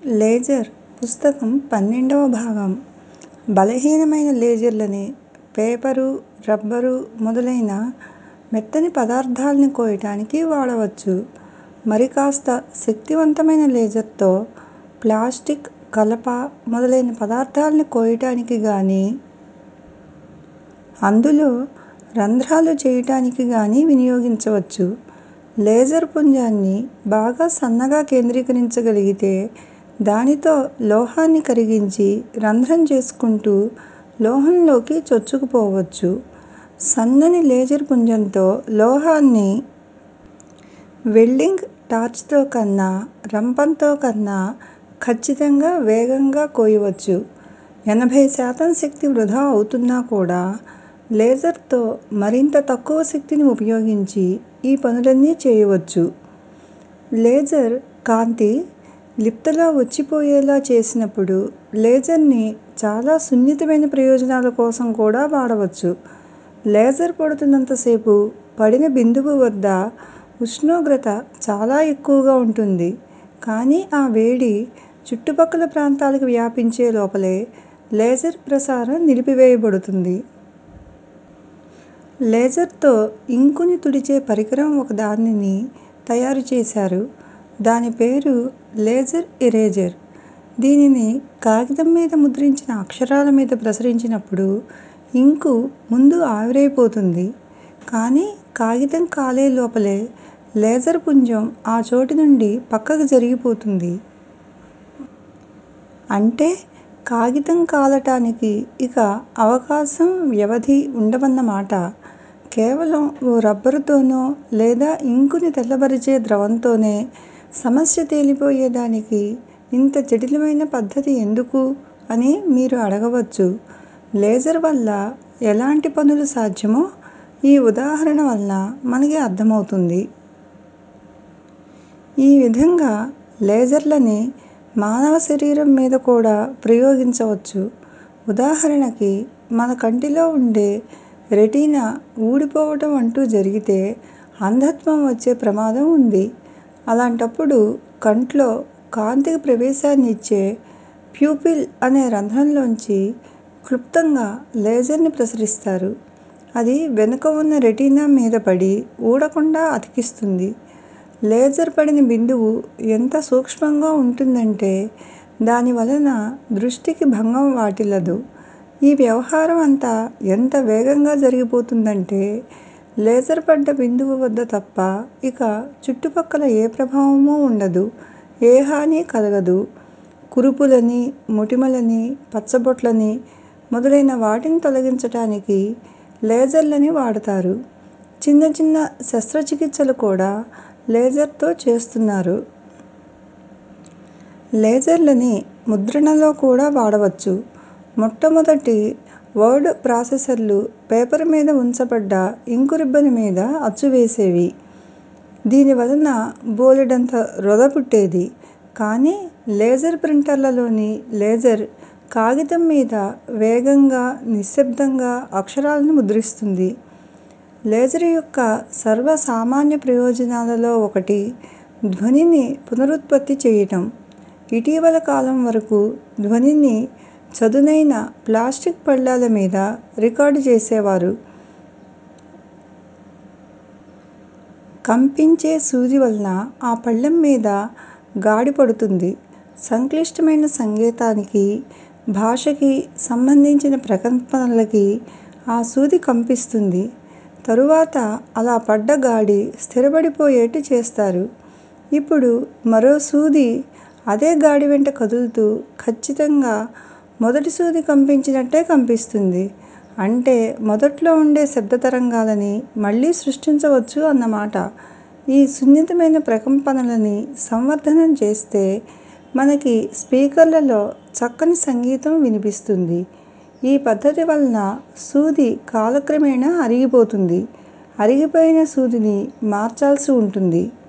laser పుస్తకం పన్నెండవ భాగం బలహీనమైన లేజర్లని పేపరు రబ్బరు మొదలైన మెత్తని పదార్థాల్ని కోయటానికి వాడవచ్చు మరికాస్త శక్తివంతమైన లేజర్తో ప్లాస్టిక్ కలప మొదలైన పదార్థాల్ని కోయటానికి గానీ అందులో రంధ్రాలు చేయటానికి గానీ వినియోగించవచ్చు లేజర్ పుంజాన్ని బాగా సన్నగా కేంద్రీకరించగలిగితే దానితో లోహాన్ని కరిగించి రంధ్రం చేసుకుంటూ లోహంలోకి చొచ్చుకుపోవచ్చు సన్నని లేజర్ పుంజంతో లోహాన్ని వెల్డింగ్ టార్చ్ తో కన్నా రంపంతో కన్నా కచ్చితంగా వేగంగా కోయవచ్చు ఎనభై శాతం శక్తి వృధా అవుతున్నా కూడా లేజర్ తో మరింత తక్కువ శక్తిని ఉపయోగించి ఈ పనులన్నీ చేయవచ్చు లేజర్ కాంతి లిప్తలో వచ్చిపోయేలా చేసినప్పుడు లేజర్ ని చాలా సున్నితమైన ప్రయోజనాల కోసం కూడా వాడవచ్చు లేజర్ పడుతున్నంత సేపు పడిన బిందువు వద్ద ఉష్ణోగ్రత చాలా ఎక్కువగా ఉంటుంది కానీ ఆ వేడి చుట్టుపక్కల ప్రాంతాలకు వ్యాపించే లోపలే లేజర్ ప్రసారం నిలిపివేయబడుతుంది లేజర్ తో ఇంకుని తుడిచే పరికరం ఒకదానిని తయారు చేశారు దాని పేరు లేజర్ ఎరేజర్ దీనిని కాగితం మీద ముద్రించిన అక్షరాల మీద ప్రసరించినప్పుడు ఇంకు ముందు ఆవిరైపోతుంది కానీ కాగితం కాలే లోపలే లేజర్ పుంజం ఆ చోటు నుండి పక్కకి జరిగిపోతుంది అంటే కాగితం కాలటానికి ఇక అవకాశం వ్యవధి ఉండవన్నమాట కేవలం ఓ రబ్బరుతోనో లేదా ఇంకుని తెల్లబరిచే ద్రవంతోనే సమస్య తేలిపోయేదానికి ఇంత జటిలమైన పద్ధతి ఎందుకు అని మీరు అడగవచ్చు లేజర్ వల్ల ఎలాంటి పనులు సాధ్యమో ఈ ఉదాహరణ వలన మనకి అర్థమవుతుంది ఈ విధంగా లేజర్లని మానవ శరీరం మీద కూడా ప్రయోగించవచ్చు ఉదాహరణకి మన కంటిలో ఉండే రెటీనా ఊడిపోవటం అంటూ జరిగితే అంధత్వం వచ్చే ప్రమాదం ఉంది అలాంటప్పుడు కంట్లో కాంతికి ప్రవేశాన్ని ఇచ్చే ప్యూపిల్ అనే రంధ్రంలోంచి క్లుప్తంగా లేజర్ ని ప్రసరిస్తారు అది వెనుక ఉన్న రెటీనా మీద పడి ఊడకుండా అతికిస్తుంది లేజర్ పడిన బిందువు ఎంత సూక్ష్మంగా ఉంటుందంటే దాని వలన దృష్టికి భంగం వాటిల్లదు ఈ వ్యవహారం అంతా ఎంత వేగంగా జరిగిపోతుందంటే లేజర్ పడ్డ బిందువు వద్ద తప్ప ఇక చుట్టుపక్కల ఏ ప్రభావమూ ఉండదు ఏ హానీ కలగదు కురుపులని మొటిమలని పచ్చబొట్లని మొదలైన వాటిని తొలగించటానికి లేజర్లని వాడతారు చిన్న చిన్న శస్త్రచికిత్సలు కూడా లేజర్ తో చేస్తున్నారు లేజర్లని ముద్రణలో కూడా వాడవచ్చు మొట్టమొదటి వర్డ్ ప్రాసెసర్లు పేపర్ మీద ఉంచబడ్డ ఇంకు రిబ్బన్ మీద అచ్చు వేసేవి దీని వలన బోలెడంత వృధ పుట్టేది కానీ లేజర్ ప్రింటర్లలోని లేజర్ కాగితం మీద వేగంగా నిశ్శబ్దంగా అక్షరాలను ముద్రిస్తుంది లేజర్ యొక్క సర్వ సామాన్య ప్రయోజనాలలో ఒకటి ధ్వనిని పునరుత్పత్తి చేయటం ఇటీవల కాలం వరకు ధ్వనిని చదునైన ప్లాస్టిక్ పళ్ళాల మీద రికార్డు చేసేవారు కంపించే సూది వలన ఆ పళ్ళెం మీద గాడి పడుతుంది సంక్లిష్టమైన సంగీతానికి భాషకి సంబంధించిన ప్రకంపనలకి ఆ సూది కంపిస్తుంది తరువాత అలా పడ్డ గాడి స్థిరపడిపోయేట్టు చేస్తారు ఇప్పుడు మరో సూది అదే గాడి వెంట కదులుతూ ఖచ్చితంగా మొదటి సూది కంపించినట్టే కంపిస్తుంది అంటే మొదట్లో ఉండే శబ్ద తరంగాలని మళ్ళీ సృష్టించవచ్చు అన్నమాట ఈ సున్నితమైన ప్రకంపనలని సంవర్ధనం చేస్తే మనకి స్పీకర్లలో చక్కని సంగీతం వినిపిస్తుంది ఈ పద్ధతి వలన సూది కాలక్రమేణా అరిగిపోతుంది అరిగిపోయిన సూదిని మార్చాల్సి ఉంటుంది